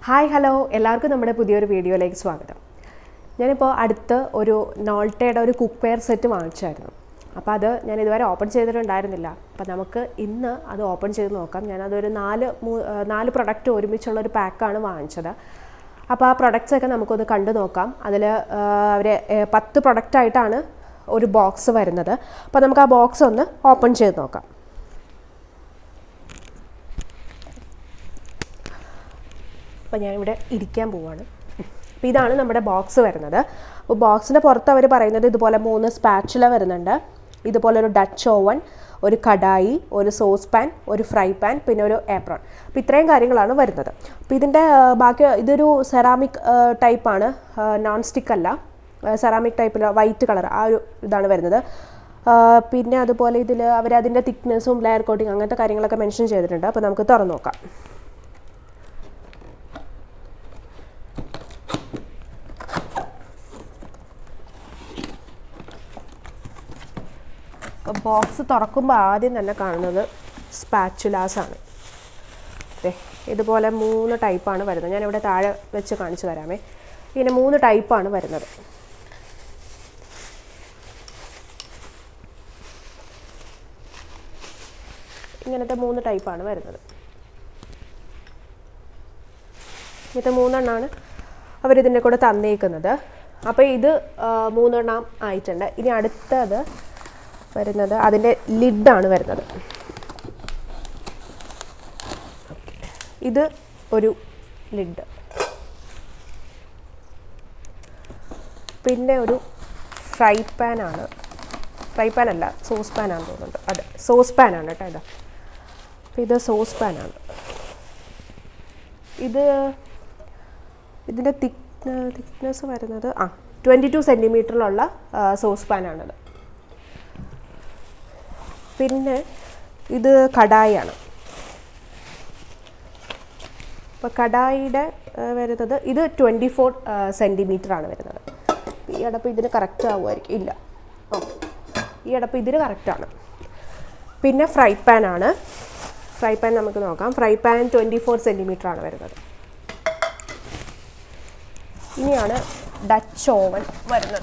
Hi hello എല്ലാവർക്കും നമ്മുടെ പുതിയൊരു വീഡിയോയിലേക്ക് സ്വാഗതം ഞാനിപ്പോൾ അടുത്ത് ഒരു നോൾട്ടയുടെ ഒരു കുക്ക് വെയർ സെറ്റ് വാങ്ങിച്ചായിരുന്നു അപ്പോൾ അത് ഞാൻ ഇതുവരെ ഓപ്പൺ ചെയ്തിട്ടുണ്ടായിരുന്നില്ല അപ്പോൾ നമുക്ക് ഇന്ന് അത് ഓപ്പൺ ചെയ്ത് നോക്കാം ഞാനതൊരു നാല് മൂ- ആ, നാല് പ്രൊഡക്റ്റ് ഒരുമിച്ചുള്ള ഒരു പാക്കാണ് വാങ്ങിച്ചത് അപ്പോൾ ആ പ്രൊഡക്ട്സ് ഒക്കെ നമുക്കൊന്ന് കണ്ടു നോക്കാം അതിൽ അവർ പത്ത് പ്രൊഡക്റ്റായിട്ടാണ് ഒരു ബോക്സ് വരുന്നത് അപ്പോൾ നമുക്ക് ആ ബോക്സ് ഒന്ന് ഓപ്പൺ ചെയ്ത് നോക്കാം അപ്പോൾ ഞാനിവിടെ ഇരിക്കാൻ പോവാണ് അപ്പോൾ ഇതാണ് നമ്മുടെ ബോക്സ് വരുന്നത് അപ്പോൾ ബോക്സിൻ്റെ പുറത്ത് അവർ പറയുന്നത് ഇതുപോലെ മൂന്ന് സ്പാച്ചുല വരുന്നുണ്ട് ഇതുപോലെ ഒരു ഡച്ച് ഓവൻ ഒരു കടായി ഒരു സോസ് പാൻ ഒരു ഫ്രൈ പാൻ പിന്നെ ഒരു ഏപ്രോൺ അപ്പോൾ ഇത്രയും കാര്യങ്ങളാണ് വരുന്നത് അപ്പോൾ ഇതിൻ്റെ ആ, ബാക്കി ഇതൊരു സെറാമിക് ടൈപ്പാണ് നോൺ സ്റ്റിക്ക് അല്ല സെറാമിക് ടൈപ്പിൽ വൈറ്റ് കളർ ആ ഒരു ഇതാണ് വരുന്നത് ആ, പിന്നെ അതുപോലെ ഇതിൽ അവർ അതിൻ്റെ തിക്നെസ്സും ലെയർ കോട്ടിങ് അങ്ങനത്തെ കാര്യങ്ങളൊക്കെ മെൻഷൻ ചെയ്തിട്ടുണ്ട് അപ്പോൾ നമുക്ക് തുറന്നു നോക്കാം ബോക്സ് തുറക്കുമ്പോൾ ആദ്യം തന്നെ കാണുന്നത് സ്പാച്ചുലാസ് ആണ് ദേ, ഇതുപോലെ മൂന്ന് ടൈപ്പാണ് വരുന്നത് ഞാനിവിടെ താഴെ വെച്ച് കാണിച്ചു തരാമേ ഇങ്ങനെ മൂന്ന് ടൈപ്പാണ് വരുന്നത് ഇങ്ങനത്തെ മൂന്ന് ടൈപ്പാണ് വരുന്നത് ഇങ്ങനത്തെ മൂന്നെണ്ണമാണ് അവരിതിൻ്റെ കൂടെ തന്നേക്കുന്നത് അപ്പോൾ ഇത് ആ, മൂന്നെണ്ണം ആയിട്ടുണ്ട് ഇനി അടുത്തത് വരുന്നത് അതിൻ്റെ ലിഡാണ് വരുന്നത് ഇത് ഒരു ലിഡ് പിന്നെ ഒരു ഫ്രൈ പാനാണ് ഫ്രൈ പാൻ അല്ല സോസ് പാനാണ് തോന്നുന്നുണ്ട് അതെ സോസ് പാനാണ് കേട്ടോ ഇത് അപ്പോൾ ഇത് സോസ് പാനാണ് ഇത് ഇതിൻ്റെ തിക് തിക്നെസ് വരുന്നത് ആ ട്വൻറ്റി ടു സെൻറ്റിമീറ്ററിലുള്ള സോസ് പാനാണത് പിന്നെ ഇത് കടായിയാണ് അപ്പോൾ കടായിയുടെ ആ, വരുന്നത് ഇത് ട്വൻറ്റി ഫോർ സെൻറ്റിമീറ്റർ ആണ് വരുന്നത് ഈ അടപ്പ് ഇതിന് കറക്റ്റ് ആവുമായിരിക്കും ഇല്ല ഓക്കെ ഈ അടപ്പ് ഇതിന് കറക്റ്റാണ് പിന്നെ ഫ്രൈ പാൻ ആണ് ഫ്രൈ പാൻ നമുക്ക് നോക്കാം fry pan twenty four centimetre ആണ് വരുന്നത് ഇനിയാണ് ഡച്ച് ഓവൻ വരുന്നത്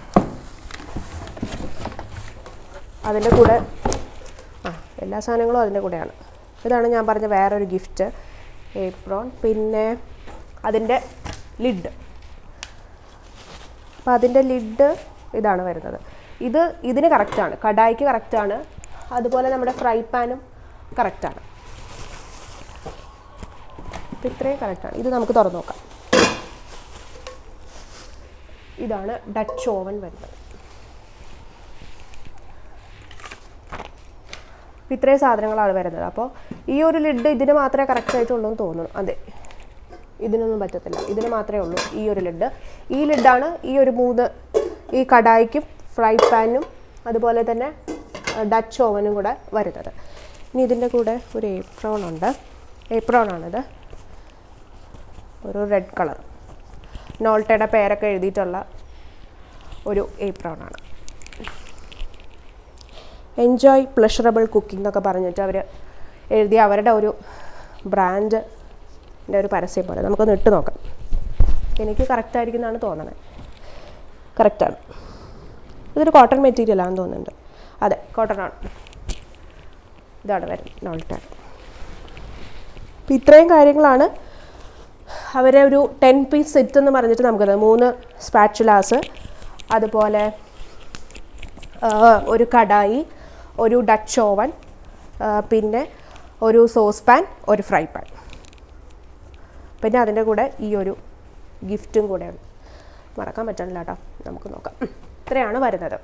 അതിൻ്റെ കൂടെ ആ എല്ലാ സാധനങ്ങളും അതിൻ്റെ കൂടെയാണ് ഇതാണ് ഞാൻ പറഞ്ഞ വേറൊരു ഗിഫ്റ്റ് ഏപ്രോൺ പിന്നെ അതിൻ്റെ ലിഡ് അപ്പോൾ അതിൻ്റെ ലിഡ് ഇതാണ് വരുന്നത് ഇത് ഇതിന് കറക്റ്റാണ് കടായിക്ക് കറക്റ്റാണ് അതുപോലെ നമ്മുടെ ഫ്രൈ പാനും കറക്റ്റാണ് അപ്പോൾ ഇത്രയും കറക്റ്റാണ് ഇത് നമുക്ക് തുറന്നു നോക്കാം ഇതാണ് ഡച്ച് ഓവൻ വരുന്നത് അപ്പോൾ ഇത്രയും സാധനങ്ങളാണ് വരുന്നത് അപ്പോൾ ഈ ഒരു ലിഡ് ഇതിന് മാത്രമേ കറക്റ്റ് ആയിട്ടുള്ളൂ എന്ന് തോന്നുന്നു അതെ ഇതിനൊന്നും പറ്റത്തില്ല ഇതിന് മാത്രമേ ഉള്ളൂ ഈ ഒരു ലിഡ് ഈ ലിഡാണ് ഈ ഒരു മൂന്ന് ഈ കടായിക്കും ഫ്രൈ പാനും അതുപോലെ തന്നെ ഡച്ച് ഓവനും കൂടെ വരുന്നത് ഇനി ഇതിൻ്റെ കൂടെ ഒരു ഏപ്രോൺ ഉണ്ട് ഏപ്രോൺ ആണിത് ഒരു റെഡ് കളർ നോൾട്ടയുടെ പേരൊക്കെ എഴുതിയിട്ടുള്ള ഒരു ഏപ്രോൺ ആണ് എൻജോയ് പ്ലഷറബിൾ കുക്കിംഗ് എന്നൊക്കെ പറഞ്ഞിട്ട് അവർ എഴുതിയ അവരുടെ ഒരു ബ്രാൻഡിൻ്റെ ഒരു പരസ്യം പോലെ നമുക്കൊന്ന് ഇട്ട് നോക്കാം എനിക്ക് കറക്റ്റ് ആയിരിക്കും എന്നാണ് തോന്നണത് കറക്റ്റാണ് ഇതൊരു കോട്ടൺ മെറ്റീരിയലാണെന്ന് തോന്നുന്നുണ്ട് അതെ കോട്ടൺ ആണ് ഇതാണ് വരുന്നത് നോൾട്ടാണ് അപ്പം ഇത്രയും കാര്യങ്ങളാണ് അവരെ ഒരു ടെൻ പീസ് സെറ്റ് എന്ന് പറഞ്ഞിട്ട് നമുക്കത് മൂന്ന് സ്പാച്ചുലാസ് അതുപോലെ ആ, ഒരു കടായി ഒരു ഡച്ച് ഓവൻ ആ, പിന്നെ ഒരു സോസ് പാൻ ഒരു ഫ്രൈ പാൻ പിന്നെ അതിൻ്റെ കൂടെ ഈ ഒരു ഗിഫ്റ്റും കൂടെയാണ് മറക്കാൻ പറ്റണില്ല കേട്ടോ നമുക്ക് നോക്കാം ഇത്രയാണ് വരുന്നത്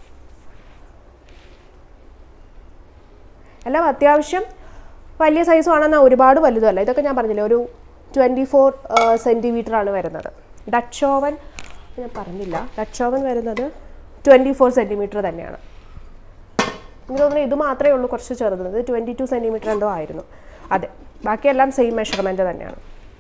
എല്ലാം അത്യാവശ്യം വലിയ സൈസ് ആണെന്നാൽ ഒരുപാട് വലുതല്ല ഇതൊക്കെ ഞാൻ പറഞ്ഞില്ലേ ഒരു ട്വൻറ്റി ഫോർ സെൻറ്റിമീറ്റർ ആണ് വരുന്നത് ഡച്ച് ഓവൻ ഞാൻ പറഞ്ഞില്ല ഡച്ച് ഓവൻ വരുന്നത് ട്വൻറ്റി ഫോർ സെൻറ്റിമീറ്റർ തന്നെയാണ് എനിക്ക് തോന്നുന്നു ഇത് മാത്രമേ ഉള്ളൂ കുറച്ച് ചെറുത് ഇത് ട്വൻറ്റി ടു സെൻറ്റിമീറ്റർ എന്തോ ആയിരുന്നു അതെ ബാക്കിയെല്ലാം സെയിം മെഷർമെൻറ്റ് തന്നെയാണ്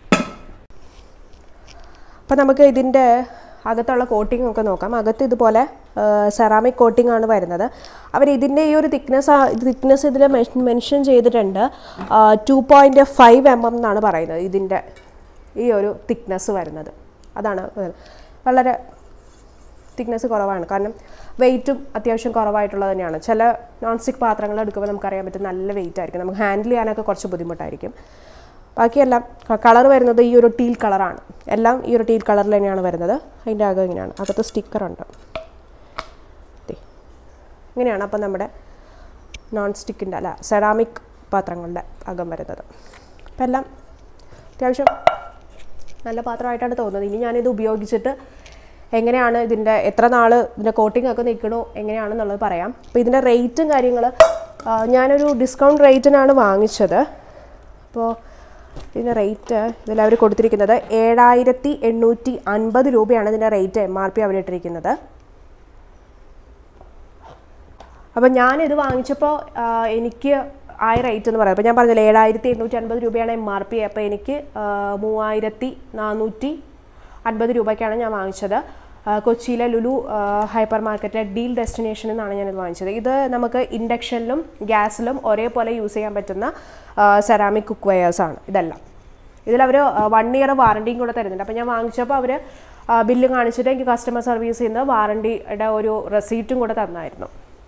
അപ്പോൾ നമുക്ക് ഇതിൻ്റെ അകത്തുള്ള കോട്ടിംഗ് ഒക്കെ നോക്കാം അകത്ത് ഇതുപോലെ സെറാമിക് കോട്ടിംഗ് ആണ് വരുന്നത് അവർ ഇതിൻ്റെ ഈ ഒരു തിക്നെസ് തിക്നെസ് ഇതിൽ മെൻഷൻ ചെയ്തിട്ടുണ്ട് two point five M M എന്നാണ് പറയുന്നത് ഇതിൻ്റെ ഈ ഒരു തിക്നെസ് വരുന്നത് അതാണ് വളരെ തിക്നെസ് കുറവാണ് കാരണം വെയിറ്റും അത്യാവശ്യം കുറവായിട്ടുള്ളത് തന്നെയാണ് ചില നോൺ സ്റ്റിക്ക് പാത്രങ്ങൾ എടുക്കുമ്പോൾ നമുക്കറിയാൻ പറ്റും നല്ല വെയിറ്റ് ആയിരിക്കും നമുക്ക് ഹാൻഡിൽ ചെയ്യാനൊക്കെ കുറച്ച് ബുദ്ധിമുട്ടായിരിക്കും ബാക്കിയെല്ലാം കളർ വരുന്നത് ഈ ഒരു ടീൽ കളറാണ് എല്ലാം ഈ ഒരു ടീൽ കളറിൽ തന്നെയാണ് വരുന്നത് അതിൻ്റെ അകം ഇങ്ങനെയാണ് അകത്ത് സ്റ്റിക്കറുണ്ട് ദേ. ഇങ്ങനെയാണ് അപ്പം നമ്മുടെ നോൺ സ്റ്റിക്കിൻ്റെ അല്ല സെറാമിക് പാത്രങ്ങളുടെ അകം വരുന്നത് അപ്പം എല്ലാം അത്യാവശ്യം നല്ല പാത്രമായിട്ടാണ് തോന്നുന്നത് ഇനി ഞാനിത് ഉപയോഗിച്ചിട്ട് എങ്ങനെയാണ് ഇതിൻ്റെ എത്ര നാൾ ഇതിൻ്റെ കോട്ടിംഗ് ഒക്കെ നിൽക്കണോ എങ്ങനെയാണെന്നുള്ളത് പറയാം അപ്പോൾ ഇതിൻ്റെ റേറ്റും കാര്യങ്ങൾ ഞാനൊരു ഡിസ്കൗണ്ട് റേറ്റിനാണ് വാങ്ങിച്ചത് അപ്പോൾ ഇതിൻ്റെ റേറ്റ് ഇതിൽ അവർ കൊടുത്തിരിക്കുന്നത് ഏഴായിരത്തി എണ്ണൂറ്റി അൻപത് രൂപയാണ് ഇതിൻ്റെ റേറ്റ് എം ആർ പി അവരിട്ടിരിക്കുന്നത് അപ്പം ഞാനിത് വാങ്ങിച്ചപ്പോൾ ആ, എനിക്ക് ആയ റേറ്റ് എന്ന് പറയാം അപ്പോൾ ഞാൻ പറഞ്ഞില്ല ഏഴായിരത്തി എണ്ണൂറ്റി അൻപത് രൂപയാണ് എം ആർ പി അപ്പോൾ എനിക്ക് ആ, മൂവായിരത്തി നാനൂറ്റി അൻപത് രൂപയ്ക്കാണ് ഞാൻ വാങ്ങിച്ചത് ആ, കൊച്ചിയിലെ ലുലു ആ, ഹൈപ്പർ മാർക്കറ്റിലെ ഡീൽ ഡെസ്റ്റിനേഷനിൽ നിന്നാണ് ഞാനിത് വാങ്ങിച്ചത് ഇത് നമുക്ക് ഇൻഡക്ഷനിലും ഗ്യാസിലും ഒരേപോലെ യൂസ് ചെയ്യാൻ പറ്റുന്ന സെറാമിക് കുക്ക് വെയേഴ്സാണ് ഇതെല്ലാം ഇതിലവർ വൺ ഇയർ വാറണ്ടിയും കൂടെ തരുന്നുണ്ട് അപ്പോൾ ഞാൻ വാങ്ങിച്ചപ്പോൾ അവർ ബില്ല് കാണിച്ചിട്ട് എനിക്ക് കസ്റ്റമർ സർവീസിൽ നിന്ന് വാറണ്ടിയുടെ ഒരു റെസീറ്റും കൂടെ തന്നായിരുന്നു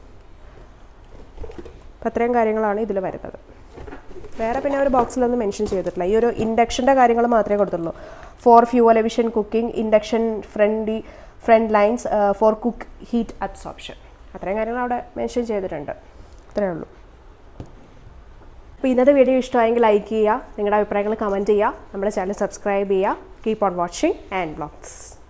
അപ്പം അത്രയും കാര്യങ്ങളാണ് ഇതിൽ വരുന്നത് വേറെ പിന്നെ ഒരു ബോക്സിലൊന്നും മെൻഷൻ ചെയ്തിട്ടില്ല ഈ ഒരു ഇൻഡക്ഷൻ്റെ കാര്യങ്ങൾ മാത്രമേ കൊടുത്തുള്ളൂ for fuel efficient cooking induction friendly friend lines for cook heat absorption അത്രയും കാര്യങ്ങൾ അവിടെ മെൻഷൻ ചെയ്തിട്ടുണ്ട് അത്രയേ ഉള്ളൂ അപ്പോൾ ഇന്നത്തെ വീഡിയോ ഇഷ്ടമായെങ്കിൽ ലൈക്ക് ചെയ്യുക നിങ്ങളുടെ അഭിപ്രായങ്ങൾ കമൻറ്റ് ചെയ്യുക നമ്മുടെ ചാനൽ സബ്സ്ക്രൈബ് ചെയ്യുക keep on watching and blogs